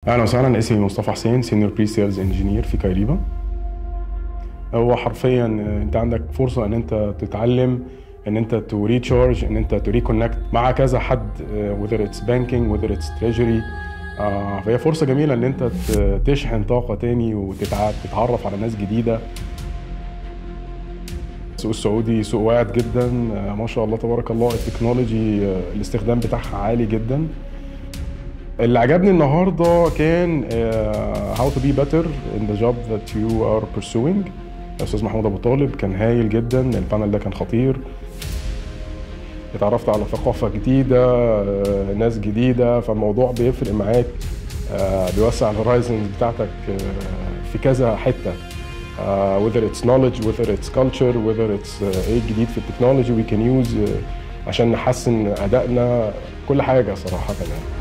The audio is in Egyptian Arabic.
اهلا وسهلا اسمي مصطفى حسين سينيور بري سيلز انجينير في كايريبا هو حرفيا انت عندك فرصه ان انت تتعلم ان انت تو ريتشارج ان انت تو ريكونكت مع كذا حد whether اتس بانكينج whether اتس تريجري فهي فرصه جميله ان انت ت- تشحن طاقه تاني وتتعرف على ناس جديده السوق السعودي سوق واعد جدا آه، ما شاء الله تبارك الله التكنولوجي آه، الاستخدام بتاعها عالي جدا اللي عجبني النهارده كان آه، how to be better in the job that you are pursuing الاستاذ محمود ابو طالب كان هايل جدا البانل ده كان خطير اتعرفت على ثقافه جديده آه، ناس جديده فالموضوع بيفرق معاك آه، بيوسع الهورايزنز بتاعتك آه، في كذا حته uh, whether it's knowledge whether it's culture whether it's uh, ايه الجديد في التكنولوجي we can use uh, عشان نحسن ادائنا كل حاجه صراحه يعني